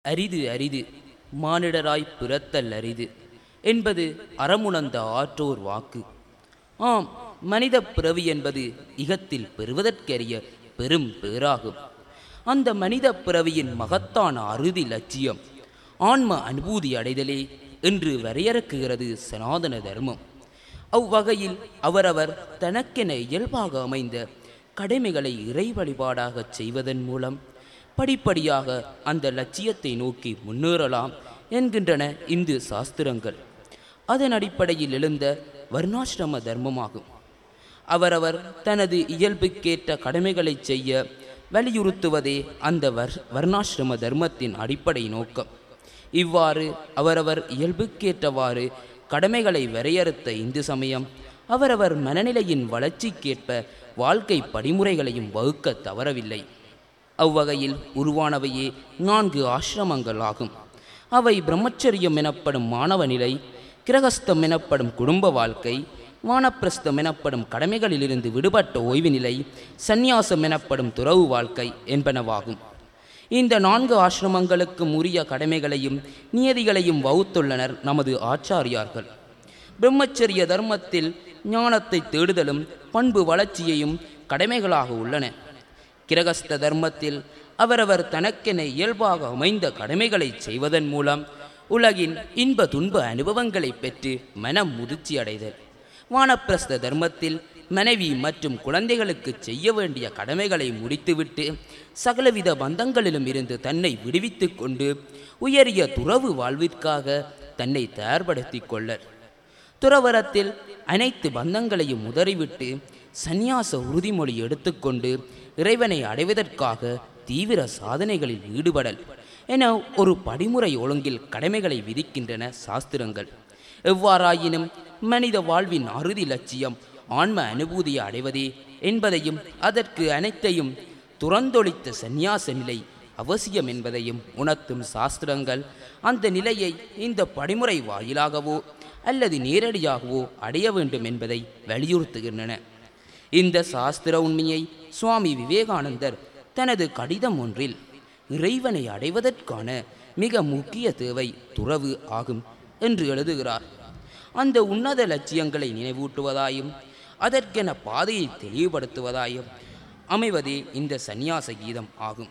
அரிது அரிது மானிடராய் பிறத்தல் அரிது என்பது அறமுணர்ந்த ஆற்றோர் வாக்கு ஆம் மனித பிறவி என்பது இகத்தில் பெறுவதற்கரிய பெரும் பேராகும் அந்த மனித பிறவியின் மகத்தான அறுதி லட்சியம் ஆன்ம அனுபூதி அடைதலே என்று வரையறுக்குகிறது சனாதன தர்மம் அவ்வகையில் அவரவர் தனக்கென இயல்பாக அமைந்த கடமைகளை இறை வழிபாடாகச் செய்வதன் மூலம் படிப்படியாக அந்த லட்சியத்தை நோக்கி முன்னேறலாம் என்கின்றன இந்து சாஸ்திரங்கள் அதன் அடிப்படையில் எழுந்த வர்ணாசிரம தர்மமாகும் அவரவர் தனது இயல்புக்கேற்ற கடமைகளைச் செய்ய வலியுறுத்துவதே அந்த வர் வர்ணாசிரம தர்மத்தின் அடிப்படை நோக்கம் இவ்வாறு அவரவர் இயல்புக்கேற்றவாறு கடமைகளை வரையறுத்த இந்து சமயம் அவரவர் மனநிலையின் வளர்ச்சிக்கேற்ப வாழ்க்கை படிமுறைகளையும் வகுக்க தவறவில்லை அவ்வகையில் உருவானவையே நான்கு ஆசிரமங்கள் ஆகும் அவை பிரம்மச்சரியம் எனப்படும் மாணவ நிலை கிரகஸ்தம் எனப்படும் குடும்ப வாழ்க்கை வானப்பிரஸ்தம் எனப்படும் கடமைகளிலிருந்து விடுபட்ட ஓய்வு நிலை சந்நியாசம் எனப்படும் துறவு வாழ்க்கை என்பனவாகும் இந்த நான்கு ஆசிரமங்களுக்கும் உரிய கடமைகளையும் நியதிகளையும் வகுத்துள்ளனர் நமது ஆச்சாரியார்கள் பிரம்மச்சரிய தர்மத்தில் ஞானத்தை தேடுதலும் பண்பு வளர்ச்சியையும் கடமைகளாக உள்ளன கிரகஸ்த தர்மத்தில் அவரவர் தனக்கென இயல்பாக அமைந்த கடமைகளை செய்வதன் மூலம் உலகின் இன்ப துன்ப அனுபவங்களை பெற்று மனம் முதிர்ச்சி அடைதல் வானப்பிரஸ்த தர்மத்தில் மனைவி மற்றும் குழந்தைகளுக்கு செய்ய வேண்டிய கடமைகளை முடித்துவிட்டு சகலவித பந்தங்களிலும் இருந்து தன்னை விடுவித்து கொண்டு உயரிய துறவு வாழ்விற்காக தன்னை தயார்படுத்தி கொள்ளல் துறவரத்தில் அனைத்து பந்தங்களையும் உதறிவிட்டு சந்நியாச உறுதிமொழி எடுத்துக்கொண்டு இறைவனை அடைவதற்காக தீவிர சாதனைகளில் ஈடுபடல் என ஒரு படிமுறை ஒழுங்கில் கடமைகளை விதிக்கின்றன சாஸ்திரங்கள் எவ்வாறாயினும் மனித வாழ்வின் அறுதி லட்சியம் ஆன்ம அனுபூதியை அடைவதே என்பதையும் அதற்கு அனைத்தையும் துறந்தொழித்த சந்நியாச நிலை அவசியம் என்பதையும் உணர்த்தும் சாஸ்திரங்கள் அந்த நிலையை இந்த படிமுறை வாயிலாகவோ அல்லது நேரடியாகவோ அடைய வேண்டும் என்பதை வலியுறுத்துகின்றன இந்த சாஸ்திர உண்மையை சுவாமி விவேகானந்தர் தனது கடிதம் ஒன்றில் இறைவனை அடைவதற்கான மிக முக்கிய தேவை துறவு ஆகும் என்று எழுதுகிறார் அந்த உன்னத லட்சியங்களை நினைவூட்டுவதாயும் அதற்கென பாதையை தெளிவுபடுத்துவதாயும் அமைவதே இந்த சந்நியாச கீதம் ஆகும்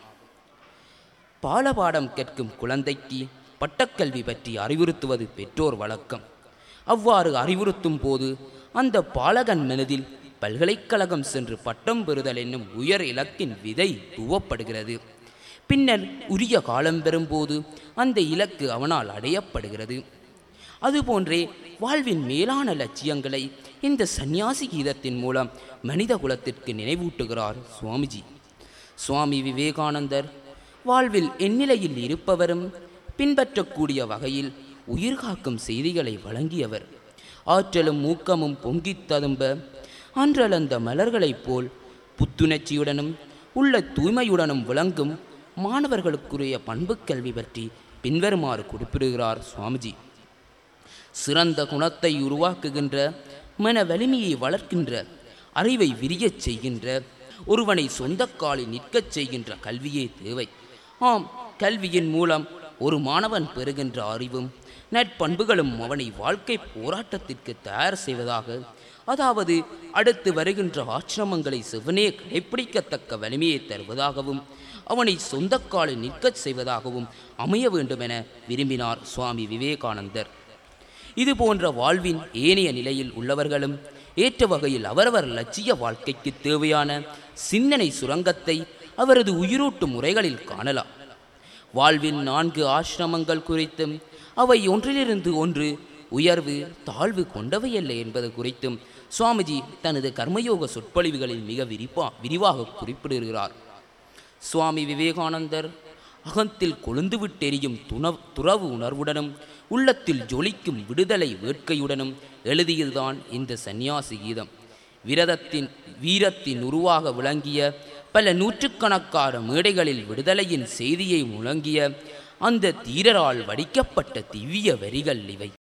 பாலபாடம் கேட்கும் குழந்தைக்கு பட்டக்கல்வி பற்றி அறிவுறுத்துவது பெற்றோர் வழக்கம் அவ்வாறு அறிவுறுத்தும் போது அந்த பாலகன் மனதில் பல்கலைக்கழகம் சென்று பட்டம் பெறுதல் என்னும் உயர் இலக்கின் விதை துவப்படுகிறது பின்னர் உரிய காலம் பெறும்போது அந்த இலக்கு அவனால் அடையப்படுகிறது அதுபோன்றே வாழ்வின் மேலான லட்சியங்களை இந்த சந்நியாசி கீதத்தின் மூலம் மனித குலத்திற்கு நினைவூட்டுகிறார் சுவாமிஜி சுவாமி விவேகானந்தர் வாழ்வில் எந்நிலையில் இருப்பவரும் பின்பற்றக்கூடிய வகையில் உயிர்காக்கும் செய்திகளை வழங்கியவர் ஆற்றலும் ஊக்கமும் பொங்கித் ததும்ப அன்றளந்த மலர்களைப் போல் புத்துணர்ச்சியுடனும் உள்ள தூய்மையுடனும் விளங்கும் மாணவர்களுக்குரிய பண்புக் கல்வி பற்றி பின்வருமாறு குறிப்பிடுகிறார் சுவாமிஜி சிறந்த குணத்தை உருவாக்குகின்ற மன வலிமையை வளர்க்கின்ற அறிவை விரியச் செய்கின்ற ஒருவனை சொந்த காலில் நிற்கச் செய்கின்ற கல்வியே தேவை ஆம் கல்வியின் மூலம் ஒரு மாணவன் பெறுகின்ற அறிவும் நற்பண்புகளும் அவனை வாழ்க்கை போராட்டத்திற்கு தயார் செய்வதாக அதாவது அடுத்து வருகின்ற ஆசிரமங்களை சிவனே கடைப்பிடிக்கத்தக்க வலிமையை தருவதாகவும் அவனை சொந்த காலில் நிற்கச் செய்வதாகவும் அமைய வேண்டுமென விரும்பினார் சுவாமி விவேகானந்தர் இது போன்ற வாழ்வின் ஏனைய நிலையில் உள்ளவர்களும் ஏற்ற வகையில் அவரவர் லட்சிய வாழ்க்கைக்கு தேவையான சிந்தனை சுரங்கத்தை அவரது உயிரூட்டும் முறைகளில் காணலாம் வாழ்வின் நான்கு ஆசிரமங்கள் குறித்தும் அவை ஒன்றிலிருந்து ஒன்று உயர்வு தாழ்வு கொண்டவையல்ல என்பது குறித்தும் சுவாமிஜி தனது கர்மயோக சொற்பொழிவுகளில் மிக விரிப்பா விரிவாக குறிப்பிடுகிறார் சுவாமி விவேகானந்தர் அகத்தில் கொழுந்துவிட்டெரியும் துண துறவு உணர்வுடனும் உள்ளத்தில் ஜொலிக்கும் விடுதலை வேட்கையுடனும் எழுதியதுதான் இந்த சந்நியாசி கீதம் விரதத்தின் வீரத்தின் உருவாக விளங்கிய பல நூற்றுக்கணக்கான மேடைகளில் விடுதலையின் செய்தியை முழங்கிய அந்த தீரரால் வடிக்கப்பட்ட திவ்ய வரிகள் இவை